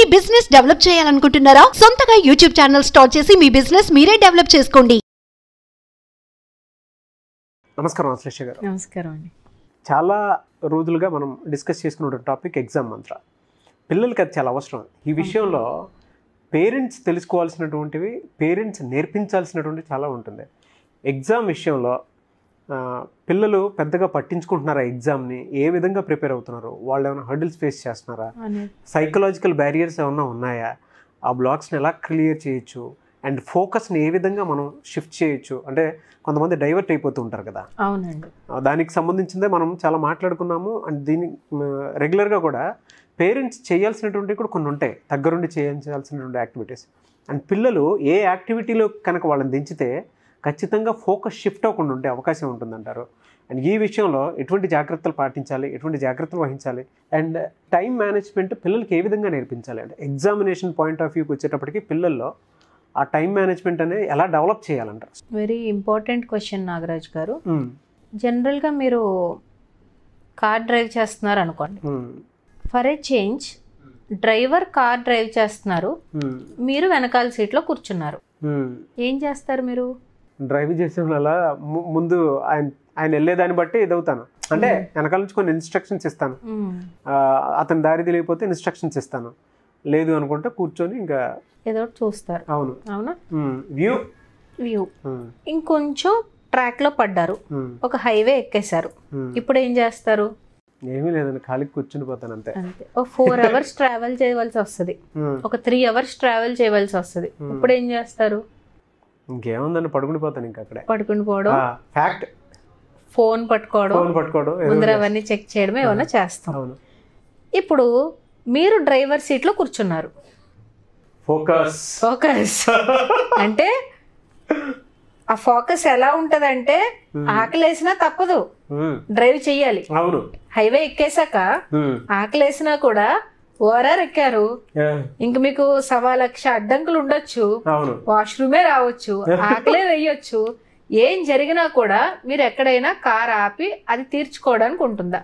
Business develop చేయాలనుకుంటున్నారా సొంతగా YouTube channel start చేసి మీ బిజినెస్ మీరే డెవలప్ చేసుకోండి నమస్కారం శ్రేష గారు నమస్కారం అండి చాలా రోజులుగా మనం డిస్కస్ చేసుకున్న టాపిక్ ఎగ్జామ్ మంత్ర పిల్లలకి అది చాలా అవసరం ఈ విషయంలో పేరెంట్స్ తెలుసుకోవాల్సినటువంటివి పేరెంట్స్ నేర్పించాల్సినటువంటి చాలా ఉంటుంది ఎగ్జామ్ విషయంలో ఆ, పిల్లలు పెద్దగా పట్టించుకుంటున్నారా ఎగ్జామ్ని ఏ విధంగా ప్రిపేర్ అవుతున్నారు వాళ్ళు ఏమైనా హర్డిల్స్ ఫేస్ చేస్తున్నారా అనేది సైకలాజికల్ బ్యారియర్స్ ఏమైనా ఉన్నాయా ఆ బ్లాక్స్ని ఎలా క్లియర్ చేయొచ్చు అండ్ ఫోకస్ని ఏ విధంగా మనం షిఫ్ట్ చేయొచ్చు అంటే కొంతమంది డైవర్ట్ అయిపోతూ ఉంటారు కదా అవునండి ఆ, దానికి సంబంధించిందే మనం చాలా మాట్లాడుకున్నాము అండ్ దీని రెగ్యులర్గా కూడా పేరెంట్స్ చేయాల్సినటువంటి కూడా కొన్ని ఉంటాయి దగ్గరుండి చేయాల్సినటువంటి యాక్టివిటీస్ అండ్ పిల్లలు ఏ యాక్టివిటీలో కనుక వాళ్ళని దించితే ఖచ్చితంగా ఫోకస్ షిఫ్ట్ అవ్వకుండా ఉండే అవకాశం ఉంటుందంటారు అండ్ ఈ విషయంలో ఎటువంటి జాగ్రత్తలు పాటించాలి ఎటువంటి జాగ్రత్తలు వహించాలి అండ్ టైం మేనేజ్మెంట్ పిల్లలకి ఏ విధంగా నేర్పించాలి అంటే ఎగ్జామినేషన్ పాయింట్ ఆఫ్ వ్యూకి వచ్చేటప్పటికి పిల్లల్లో ఆ టైం మేనేజ్మెంట్ అనేది ఎలా డెవలప్ చేయాలంటారు వెరీ ఇంపార్టెంట్ క్వశ్చన్ నాగరాజ్ గారు మ్మ్. జనరల్గా మీరు కార్ డ్రైవ్ చేస్తున్నారు అనుకోండి మ్మ్. For a change driver car drive చేస్తున్నారు మ్మ్. మీరు వెనకాల సీట్లో కూర్చున్నారు మ్మ్. ఏం చేస్తారు మీరు డ్రైవ్ చేసే వల్ల ము- ముందు ఆయన ఆయన వెళ్ళేదాన్ని బట్టి ఇదవుతాను అంటే వెనకాల నుంచి కొన్ని ఇన్స్ట్రక్షన్స్ ఇస్తాను మ్మ్. ఆ, అతని దారి తెలియకపోతే ఇన్స్ట్రక్షన్స్ ఇస్తాను లేదు అనుకుంటే కూర్చొని ఇంకా ఏదో ఒకటి చూస్తారు అవును అవునా వ్యూ వ్యూ ఇంకొంచెం ట్రాక్లో పడ్డారు ఒక హైవే ఎక్కేశారు ఇప్పుడు ఏం చేస్తారు ఏమీ లేదండి ఖాళీ కూర్చుని పోతాను అంతే అంతే ఒక ఫోర్ అవర్స్ ట్రావెల్ చేయవలసి వస్తుంది మ్మ్. ఒక త్రీ అవర్స్ ట్రావెల్ చేయవలసి వస్తుంది ఇప్పుడు ఏం చేస్తారు ఇంకేముందని పడుకుని పోతాను ఇంకా అక్కడే పడుకుని పోవడం ఫ్యాక్ట్ ఫోన్ పట్టుకోవడం ఫోన్ పట్టుకోవడం ఏదో ముందర చేస్తాను. అవన్నీ చెక్ చేయడం ఏమన్నా చేస్తాం అవును ఇప్పుడు మీరు డ్రైవర్ సీట్ లో కూర్చున్నారు ఫోకస్ ఫోకస్ అంటే ఆ ఫోకస్ ఎలా ఉంటదంటే ఆకలేసినా తప్పదు డ్రైవ్ చెయ్యాలి అవును హైవే ఎక్కేశాక మ్మ్. ఆకలేసినా కూడా ఓఆర్ఆర్ ఎక్కారు Yeah. ఇంక మీకు సవా లక్ష అడ్డంకులు ఉండొచ్చు అవును వాష్రూమే రావచ్చు ఆకలే వేయొచ్చు ఏం జరిగినా కూడా మీరు ఎక్కడైనా కార్ ఆపి అది తీర్చుకోవడానికి ఉంటుందా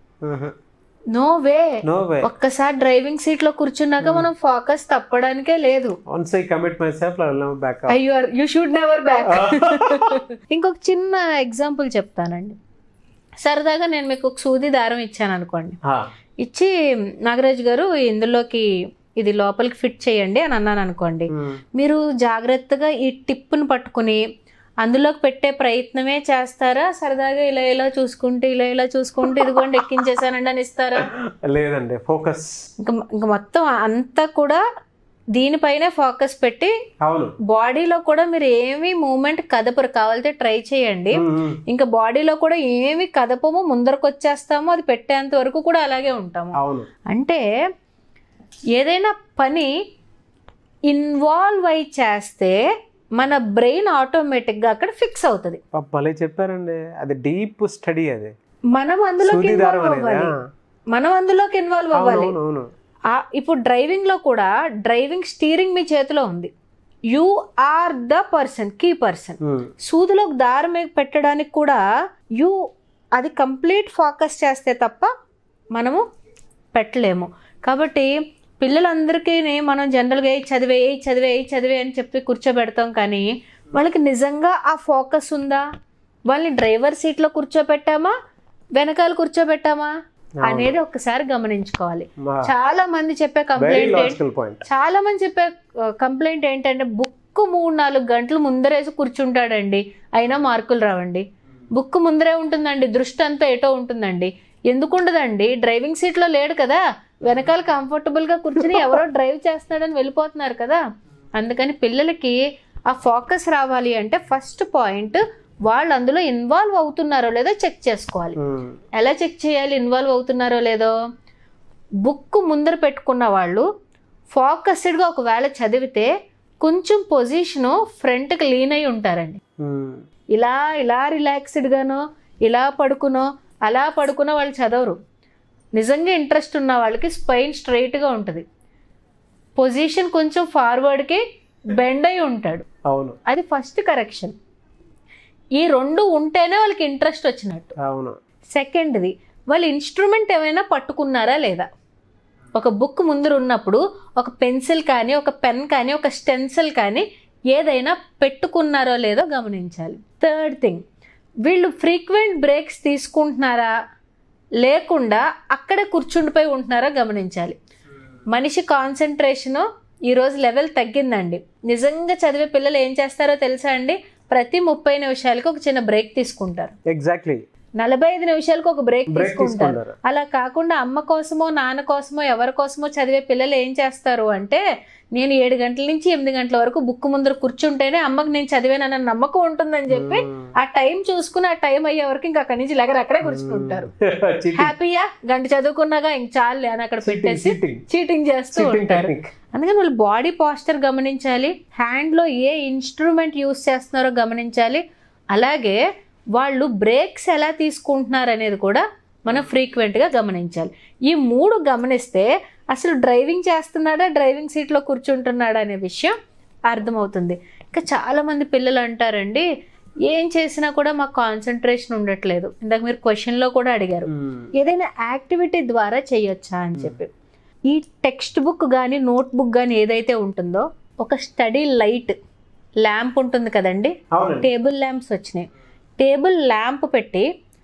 నో వే నో వే ఒక్కసారి డ్రైవింగ్ సీట్ లో కూర్చున్నాక మనం ఫోకస్ తప్పడానికే లేదు once I commit myself back అయ్యో యూ షుడ్ నెవర్ బ్యాక్ ఇంకొక చిన్న ఎగ్జాంపుల్ చెప్తానండి సరదాగా నేను మీకు ఒక సూది దారం ఇచ్చాను అనుకోండి ఇచ్చి నాగరాజు గారు ఇందులోకి ఇది లోపలికి ఫిట్ చేయండి అని అన్నాను అనుకోండి మీరు జాగ్రత్తగా ఈ టిప్పును పట్టుకుని అందులోకి పెట్టే ప్రయత్నమే చేస్తారా సరదాగా ఇలా ఇలా చూసుకుంటూ ఇలా ఇలా చూసుకుంటూ ఇదిగోండి ఎక్కించేసానండి అని ఇస్తారా లేదండి ఫోకస్ ఇంకా ఇంకా మొత్తం అంతా కూడా దీనిపైనే ఫోకస్ పెట్టి అవును బాడీలో కూడా మీరు ఏమీ మూమెంట్ కదపరు కావాలంటే ట్రై చేయండి మ్మ్. ఇంకా బాడీలో కూడా ఏమి కదపము ముందరకు వచ్చేస్తాము అది పెట్టేంత వరకు కూడా అలాగే ఉంటాము అవును అంటే ఏదైనా పని ఇన్వాల్వ్ అయి చేస్తే మన బ్రెయిన్ ఆటోమేటిక్గా అక్కడ ఫిక్స్ అవుతుంది పాప భలే చెప్పారండి అది డీప్ స్టడీ అది మనం అందులోకి సూదిదారం ఇన్వాల్వ్ అనేది అవ్వాలి మనం అందులోకి ఇన్వాల్వ్ అవ్వాలి అవును అవును ఆ ఇప్పుడు డ్రైవింగ్ లో కూడా డ్రైవింగ్ స్టీరింగ్ మీ చేతిలో ఉంది you are the person key person మ్మ్. సూదిలోకి దారం మీద పెట్టడానికి కూడా యు అది కంప్లీట్ ఫోకస్ చేస్తే తప్ప మనము పెట్టలేము కాబట్టి పిల్లలందరికీ మనం జనరల్గా ఏ చదివే ఏ చదివే ఏ చదివే అని చెప్పి కూర్చోబెడతాం కానీ వాళ్ళకి నిజంగా ఆ ఫోకస్ ఉందా వాళ్ళని డ్రైవర్ సీట్లో కూర్చోబెట్టామా వెనకాల కూర్చోబెట్టామా అనేది ఒక్కసారి గమనించుకోవాలి మా- చాలా మంది చెప్పే వెరీ కంప్లైంట్ ఏంటి లాజికల్ పాయింట్ చాలా మంది చెప్పే కంప్లైంట్ ఏంటంటే బుక్ మూడు నాలుగు గంటలు ముందరేసి కూర్చుంటాడండి అయినా మార్కులు రావండి బుక్ ముందరే ఉంటుందండి దృష్టి అంతా ఏటో ఉంటుందండి ఎందుకు ఉండదండి డ్రైవింగ్ సీట్లో లేడు కదా వెనకాల comfortable గా కూర్చుని ఎవరో డ్రైవ్ చేస్తున్నాడని వెళ్ళిపోతున్నారు కదా అందుకని పిల్లలకి ఆ ఫోకస్ రావాలి అంటే ఫస్ట్ పాయింట్ వాళ్ళు అందులో ఇన్వాల్వ్ అవుతున్నారో లేదో చెక్ చేసుకోవాలి ఎలా చెక్ చేయాలి ఇన్వాల్వ్ అవుతున్నారో లేదో బుక్ ముందర పెట్టుకున్న వాళ్ళు ఫోకస్డ్గా ఒకవేళ చదివితే కొంచెం పొజిషను ఫ్రంట్కి లీన్ అయి ఉంటారండి ఇలా ఇలా రిలాక్స్డ్గానో ఇలా పడుకునో అలా పడుకునో వాళ్ళు చదవరు నిజంగా ఇంట్రెస్ట్ ఉన్న వాళ్ళకి స్పైన్ స్ట్రైట్గా ఉంటుంది పొజిషన్ కొంచెం ఫార్వర్డ్కి బెండ్ అయి ఉంటాడు అవును అది ఫస్ట్ కరెక్షన్ ఈ రెండు ఉంటేనే వాళ్ళకి ఇంట్రెస్ట్ వచ్చినట్టు అవును సెకండ్ది వాళ్ళు ఇన్స్ట్రుమెంట్ ఏమైనా పట్టుకున్నారా లేదా ఒక బుక్ ముందర ఉన్నప్పుడు ఒక పెన్సిల్ కానీ ఒక పెన్ కానీ ఒక స్టెన్సిల్ కానీ ఏదైనా పెట్టుకున్నారో లేదో గమనించాలి థర్డ్ థింగ్ వీళ్ళు ఫ్రీక్వెంట్ బ్రేక్స్ తీసుకుంటున్నారా లేకుండా అక్కడే కూర్చుండిపోయి ఉంటున్నారా గమనించాలి మనిషి కాన్సన్ట్రేషను ఈరోజు లెవెల్ తగ్గిందండి నిజంగా చదివే పిల్లలు ఏం చేస్తారో తెలుసా అండి ప్రతి ముప్పై నిమిషాలకి ఒక చిన్న బ్రేక్ తీసుకుంటారు ఎగ్జాక్ట్లీ నలభై ఐదు నిమిషాలకు ఒక బ్రేక్ బ్రేక్ తీసుకుంటారు తీసుకుంటారు అలా కాకుండా అమ్మ కోసమో నాన్న కోసమో ఎవరి కోసమో చదివే పిల్లలు ఏం చేస్తారు అంటే నేను ఏడు గంటల నుంచి ఎనిమిది గంటల వరకు బుక్ ముందర కూర్చుంటేనే అమ్మకి నేను చదివానన్న నమ్మకం ఉంటుందని చెప్పి ఆ టైం చూసుకుని ఆ టైం అయ్యే వరకు ఇంకా అక్కడి నుంచి లెగర అక్కడే కూర్చుంటారు హ్యాపీయా గంట చదువుకున్నాగా ఇంక చాలు అని అక్కడ పెట్టేసి చీటింగ్ చేస్తూ ఉంటారు అందుకని వాళ్ళు బాడీ పాస్చర్ గమనించాలి హ్యాండ్లో ఏ ఇన్స్ట్రుమెంట్ యూస్ చేస్తున్నారో గమనించాలి అలాగే వాళ్ళు బ్రేక్స్ ఎలా తీసుకుంటున్నారు అనేది కూడా మనం ఫ్రీక్వెంట్గా గమనించాలి ఈ మూడు గమనిస్తే అసలు డ్రైవింగ్ చేస్తున్నాడా డ్రైవింగ్ సీట్లో కూర్చుంటున్నాడా అనే విషయం అర్థమవుతుంది ఇంకా చాలామంది పిల్లలు అంటారండి ఏం చేసినా కూడా మాకు కాన్సన్ట్రేషన్ ఉండట్లేదు ఇందాక మీరు క్వశ్చన్లో కూడా అడిగారు ఏదైనా యాక్టివిటీ ద్వారా చేయొచ్చా అని చెప్పి ఈ టెక్స్ట్ బుక్ కానీ నోట్ బుక్ కానీ ఏదైతే ఉంటుందో ఒక స్టడీ లైట్ ల్యాంప్ ఉంటుంది కదండి అవునండి టేబుల్ ల్యాంప్స్ వచ్చినాయి టేబుల్ ల్యాంప్ పెట్టి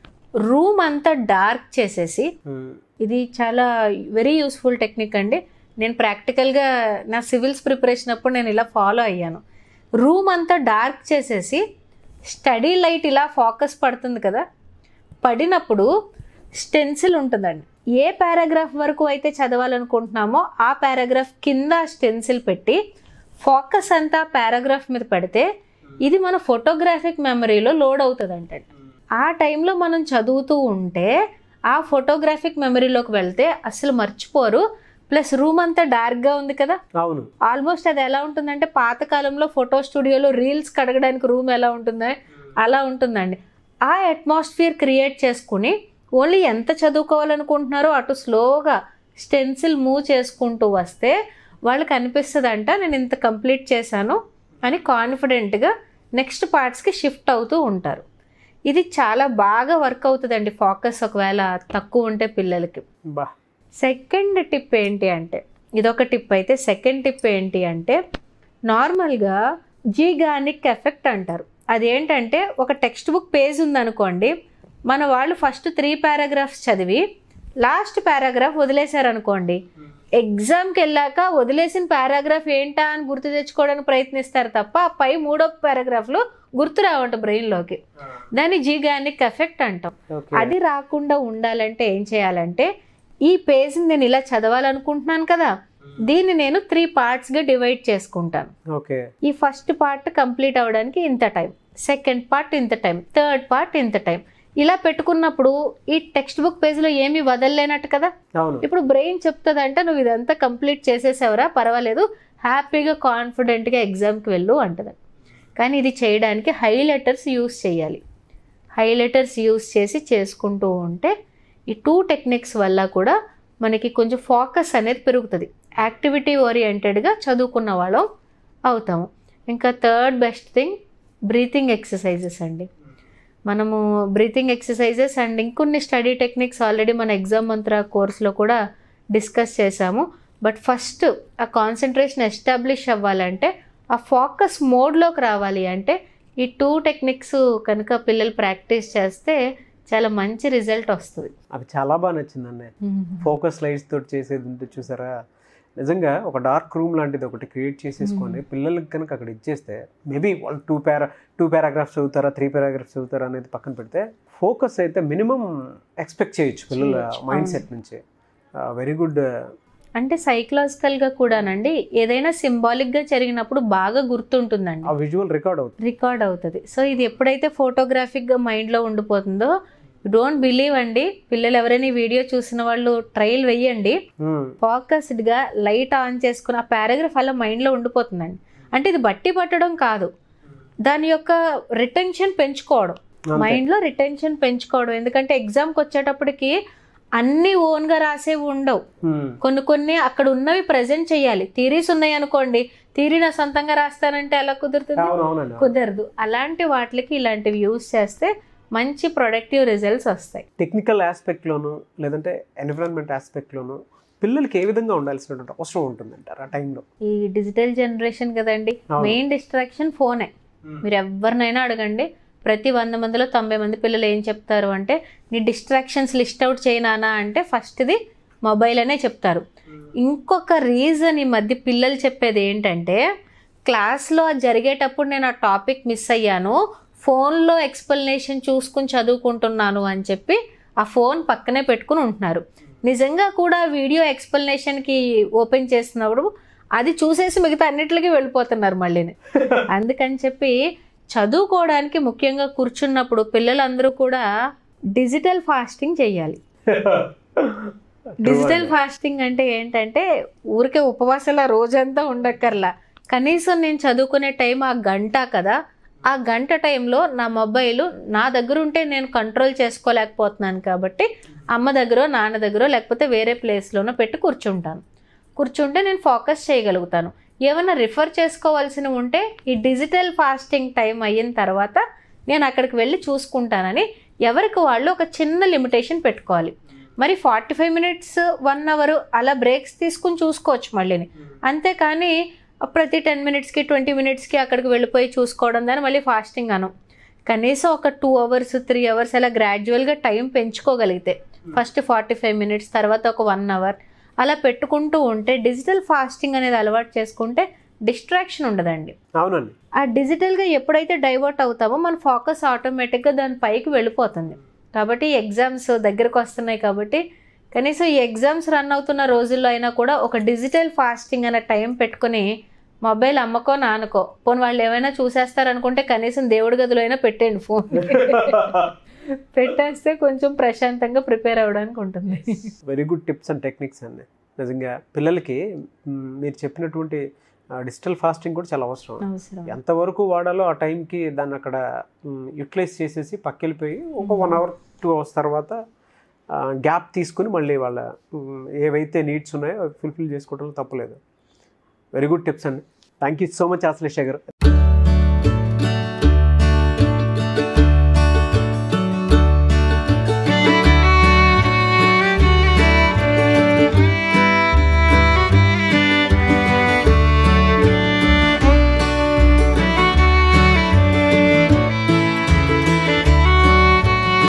రూమ్ అంతా డార్క్ చేసేసి ఉమ్. ఇది చాలా వెరీ యూస్ఫుల్ టెక్నిక్ అండి నేను ప్రాక్టికల్గా నా సివిల్స్ ప్రిపరేషన్ అప్పుడు నేను ఇలా ఫాలో అయ్యాను రూమ్ అంతా డార్క్ చేసేసి స్టడీ లైట్ ఇలా ఫోకస్ పడుతుంది కదా పడినప్పుడు స్టెన్సిల్ ఉంటుందండి ఏ పారాగ్రాఫ్ వరకు అయితే చదవాలనుకుంటున్నామో ఆ పారాగ్రాఫ్ కింద స్టెన్సిల్ పెట్టి ఫోకస్ అంతా పారాగ్రాఫ్ మీద పెడితే ఇది మన ఫోటోగ్రాఫిక్ మెమరీలో లోడ్ అవుతుంది ఆ టైంలో మనం చదువుతూ ఉంటే ఆ ఫోటోగ్రాఫిక్ మెమరీలోకి వెళ్తే అసలు మర్చిపోరు ప్లస్ రూమ్ అంతా డార్క్గా ఉంది కదా అవును ఆల్మోస్ట్ అది ఎలా ఉంటుందంటే పాతకాలంలో ఫోటో స్టూడియోలో రీల్స్ కడగడానికి రూమ్ ఎలా ఉంటుందో అలా ఉంటుందండి ఆ అట్మాస్ఫియర్ క్రియేట్ చేసుకుని ఓన్లీ ఎంత చదువుకోవాలనుకుంటున్నారో అటు స్లోగా స్టెన్సిల్ మూవ్ చేసుకుంటూ వస్తే వాళ్ళకి అనిపిస్తుంది అంట నేను ఇంత కంప్లీట్ చేశాను అని కాన్ఫిడెంట్గా నెక్స్ట్ పార్ట్స్కి షిఫ్ట్ అవుతూ ఉంటారు ఇది చాలా బాగా వర్క్ అవుతుందండి ఫోకస్ ఒకవేళ తక్కువ ఉంటే పిల్లలకి బా సెకండ్ టిప్ ఏంటి అంటే ఇదొక టిప్ అయితే సెకండ్ టిప్ ఏంటి అంటే నార్మల్గా జీగానిక్ ఎఫెక్ట్ అంటారు అదేంటంటే ఒక టెక్స్ట్ బుక్ పేజ్ ఉందనుకోండి మన వాళ్ళు ఫస్ట్ త్రీ పారాగ్రాఫ్స్ చదివి లాస్ట్ పారాగ్రాఫ్ వదిలేశారనుకోండి ఎగ్జామ్కి వెళ్ళాక వదిలేసిన పారాగ్రాఫ్ ఏంటా అని గుర్తు తెచ్చుకోవడానికి ప్రయత్నిస్తారు తప్ప ఆ పై మూడో పారాగ్రాఫ్లు గుర్తు రావంట బ్రెయిన్లోకి దాన్ని జీగానిక్ ఎఫెక్ట్ అంటాం ఓకే అది రాకుండా ఉండాలంటే ఏం చేయాలంటే ఈ పేజ్ని నేను ఇలా చదవాలనుకుంటున్నాను కదా దీన్ని నేను త్రీ పార్ట్స్గా డివైడ్ చేసుకుంటాను ఓకే ఈ ఫస్ట్ పార్ట్ కంప్లీట్ అవ్వడానికి ఇంత టైం సెకండ్ పార్ట్ ఇంత టైం థర్డ్ పార్ట్ ఇంత టైం ఇలా పెట్టుకున్నప్పుడు ఈ టెక్స్ట్ బుక్ పేజ్లో ఏమీ వదలలేనట్టు కదా అవును ఇప్పుడు బ్రెయిన్ చెప్తుందంటే నువ్వు ఇదంతా కంప్లీట్ చేసేసావురా పర్వాలేదు హ్యాపీగా కాన్ఫిడెంట్గా ఎగ్జామ్కి వెళ్ళు అంటది కానీ ఇది చేయడానికి హైలైటర్స్ యూస్ చేయాలి హైలైటర్స్ యూస్ చేసి చేసుకుంటూ ఉంటే ఈ టూ టెక్నిక్స్ వల్ల కూడా మనకి కొంచెం ఫోకస్ అనేది పెరుగుతుంది యాక్టివిటీ ఓరియంటెడ్గా చదువుకున్న వాళ్ళం అవుతాము ఇంకా third best thing breathing exercises అండి మనము బ్రీతింగ్ ఎక్సర్సైజెస్ అండ్ ఇంకొన్ని స్టడీ టెక్నిక్స్ ఆల్రెడీ మన ఎగ్జామ్ మంత్ర కోర్స్లో కూడా డిస్కస్ చేశాము బట్ ఫస్ట్ ఆ కాన్సన్ట్రేషన్ ఎస్టాబ్లిష్ అవ్వాలంటే ఆ ఫోకస్ మోడ్లోకి రావాలి అంటే ఈ టూ టెక్నిక్స్ కనుక పిల్లలు ప్రాక్టీస్ చేస్తే చాలా మంచి రిజల్ట్ వస్తుంది అది చాలా బాగా నచ్చిందండి ఫోకస్ లైట్స్ తోటి చేసేది ఉంటే చూసారా నిజంగా ఒక డార్క్ రూమ్ లాంటిది ఒకటి క్రియేట్ చేసేసుకొని పిల్లలకి కనుక అక్కడ ఇచ్చేస్తే మేబీ వాళ్ళు టూ పారా టూ పారాగ్రాఫ్స్ చదువుతారా త్రీ పారాగ్రాఫ్స్ చదువుతారా అనేది పక్కన పెడితే ఫోకస్ అయితే మినిమం ఎక్స్పెక్ట్ చేయొచ్చు పిల్లల చేయొచ్చు, మైండ్ అవును. సెట్ నుంచి వెరీ గుడ్ అంటే సైకలాజికల్గా కూడానండి ఏదైనా సింబాలిక్గా జరిగినప్పుడు బాగా గుర్తుంటుందండి ఆ విజువల్ రికార్డ్ అవుతుంది రికార్డ్ అవుతుంది సో ఇది ఎప్పుడైతే ఫోటోగ్రాఫిక్గా మైండ్లో ఉండిపోతుందో డోంట్ బిలీవ్ అండి పిల్లలు ఎవరైనా ఈ వీడియో చూసిన వాళ్ళు ట్రయల్ వెయ్యండి Hmm. ఫోకస్డ్గా లైట్ ఆన్ చేసుకుని ఆ పారాగ్రాఫ్ అలా మైండ్లో ఉండిపోతుందండి అంటే ఇది బట్టి పట్టడం కాదు దాని యొక్క రిటెన్షన్ పెంచుకోవడం అంతే. మైండ్లో రిటెన్షన్ పెంచుకోవడం ఎందుకంటే ఎగ్జామ్కి వచ్చేటప్పటికి అన్నీ ఓన్గా రాసేవి ఉండవు Hmm. కొన్ని కొన్ని అక్కడ ఉన్నవి ప్రజెంట్ చేయాలి థీరీస్ ఉన్నాయి అనుకోండి థీరీ నా సొంతంగా రాస్తానంటే ఎలా కుదురుతుంది అవును అవునండి కుదరదు అలాంటి వాటికి ఇలాంటివి యూస్ చేస్తే మంచి ప్రొడక్టివ్ రిజల్ట్స్ వస్తాయి టెక్నికల్ ఆస్పెక్ట్లోను లేదంటే ఎన్విరాన్మెంట్ ఆస్పెక్ట్లోను పిల్లలకి ఏ విధంగా ఉండాల్సినటువంటి అవసరం ఉంటుందంటారు ఆ టైంలో ఈ డిజిటల్ జనరేషన్ కదండి అవును. మెయిన్ డిస్ట్రాక్షన్ ఫోనే మీరు ఎవరినైనా అడగండి ప్రతి వంద మందిలో తొంభై మంది పిల్లలు ఏం చెప్తారు అంటే నీ డిస్ట్రాక్షన్స్ లిస్ట్ అవుట్ చేయనానా అంటే ఫస్ట్ది మొబైల్ అనే చెప్తారు ఇంకొక రీజన్ ఈ మధ్య పిల్లలు చెప్పేది ఏంటంటే క్లాస్లో అది జరిగేటప్పుడు నేను ఆ టాపిక్ మిస్ అయ్యాను ఫోన్లో ఎక్స్ప్లెనేషన్ చూసుకుని చదువుకుంటున్నాను అని చెప్పి ఆ ఫోన్ పక్కనే పెట్టుకుని ఉంటున్నారు నిజంగా కూడా వీడియో ఎక్స్ప్లెనేషన్కి ఓపెన్ చేసినప్పుడు అది చూసేసి మిగతా అన్నిటికీ వెళ్ళిపోతున్నారు మళ్ళీని అందుకని చెప్పి చదువుకోవడానికి ముఖ్యంగా కూర్చున్నప్పుడు పిల్లలందరూ కూడా డిజిటల్ ఫాస్టింగ్ చేయాలి డిజిటల్ ఫాస్టింగ్ అంటే ఏంటంటే ఊరికే ఉపవాసాల రోజంతా ఉండక్కర్లా కనీసం నేను చదువుకునే టైం ఆ గంట కదా ఆ గంట టైంలో నా మొబైల్ నా దగ్గర ఉంటే నేను కంట్రోల్ చేసుకోలేకపోతున్నాను కాబట్టి అమ్మ దగ్గర నాన్న దగ్గర లేకపోతే వేరే ప్లేస్లోనో పెట్టి కూర్చుంటాను కూర్చుంటే నేను ఫోకస్ చేయగలుగుతాను ఏమైనా రిఫర్ చేసుకోవాల్సినవి ఉంటే ఈ డిజిటల్ ఫాస్టింగ్ టైం అయిన తర్వాత నేను అక్కడికి వెళ్ళి చూసుకుంటానని ఎవరికి వాళ్ళు ఒక చిన్న లిమిటేషన్ పెట్టుకోవాలి మరి forty five minutes one hour అలా బ్రేక్స్ తీసుకుని చూసుకోవచ్చు మళ్ళీని అంతేకాని ప్రతి టెన్ మినిట్స్కి ట్వంటీ మినిట్స్కి అక్కడికి వెళ్ళిపోయి చూసుకోవడం దాన్ని మళ్ళీ ఫాస్టింగ్ అను కనీసం ఒక టూ అవర్స్ త్రీ అవర్స్ అలా గ్రాడ్యువల్గా టైం పెంచుకోగలిగితే ఫస్ట్ ఫార్టీ ఫైవ్ మినిట్స్ తర్వాత ఒక వన్ అవర్ అలా పెట్టుకుంటూ ఉంటే డిజిటల్ ఫాస్టింగ్ అనేది అలవాటు చేసుకుంటే డిస్ట్రాక్షన్ ఉండదండి అవునండి ఆ డిజిటల్గా ఎప్పుడైతే డైవర్ట్ అవుతామో మన ఫోకస్ ఆటోమేటిక్గా దాని పైకి వెళ్ళిపోతుంది కాబట్టి ఎగ్జామ్స్ దగ్గరకు వస్తున్నాయి కాబట్టి కనీసం ఈ ఎగ్జామ్స్ రన్ అవుతున్న రోజుల్లో అయినా కూడా ఒక డిజిటల్ ఫాస్టింగ్ అనే టైం పెట్టుకుని మొబైల్ అమ్మకో నానుకో పోనీ వాళ్ళు ఏమైనా చూసేస్తారనుకుంటే కనీసం దేవుడి గదిలో అయినా పెట్టేయండి ఫోన్ పెట్టేస్తే కొంచెం ప్రశాంతంగా ప్రిపేర్ అవ్వడానికి ఉంటుంది very good tips and techniques అండి నిజంగా పిల్లలకి మ్, మీరు చెప్పినటువంటి డిజిటల్ ఫాస్టింగ్ కూడా చాలా అవసరం అవసరం ఎంతవరకు వాడాలో ఆ టైంకి దాన్ని అక్కడ యూటిలైజ్ చేసేసి పక్కెళ్ళిపోయి ఒక వన్ అవర్ టూ అవర్స్ తర్వాత గ్యాప్ తీసుకుని మళ్ళీ వాళ్ళ మ్, ఏవైతే నీడ్స్ ఉన్నాయో ఫుల్ఫిల్ చేసుకోవడంలో తప్పలేదు వెరీ గుడ్ టిప్స్ అండి thank you so much Aashlesha గారు